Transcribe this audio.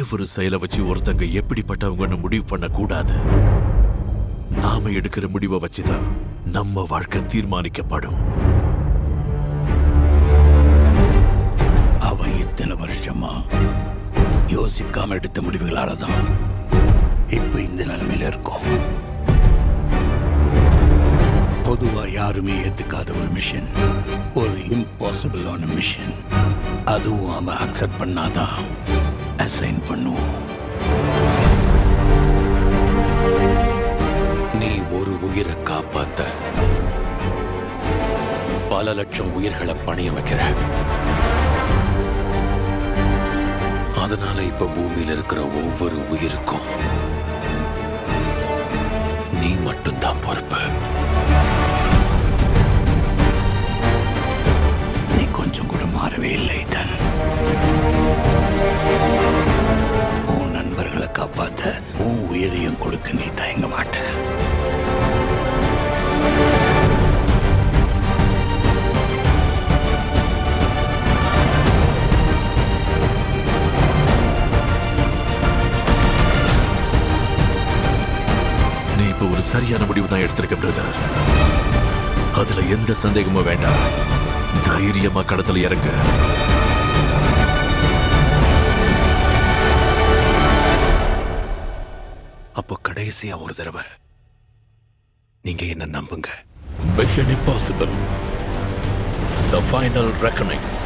ஒரு செயலை வச்சு ஒருத்தங்க எப்படிப்பட்டவங்கன்னு முடிவு பண்ண கூடாது நாம எடுக்கிற முடிவை வச்சுதான் நம்ம வாழ்க்கை தீர்மானிக்கப்படும் அவன் இத்தனை வருஷமா யோசிக்காம எடுத்த முடிவுகளால தான் இப்ப இந்த நிலைமையில இருக்கும் பொதுவா யாருமே ஏத்துக்காத ஒரு மிஷன் ஒரு இம்பாசிபிளான மிஷன் அதுவும் அவன் அக்செப்ட் பண்ணாதான் அசைன் பண்ணுவோம் நீ ஒரு உயிரை காப்பாத்த பல லட்சம் உயிர்களை பணியமைக்கிற அதனால இப்ப பூமியில இருக்கிற ஒவ்வொரு உயிருக்கும் நீ மட்டும்தான் பொறுப்பு நீ கொஞ்சம் கூட மாறவே இல்லை தன் உன் நண்பர்களை காப்பாத்த உன் உயிரையும் கொடுக்க நீ தயங்க மாட்ட நீ இப்ப ஒரு சரியான முடிவு தான் எடுத்திருக்க பிரதர் அதுல எந்த சந்தேகமும் வேண்டாம் தைரியமா கடத்துல இறங்க அப்போ கடைசியா ஒரு தடவை நீங்க என்ன நம்புங்க mission impossible the final reckoning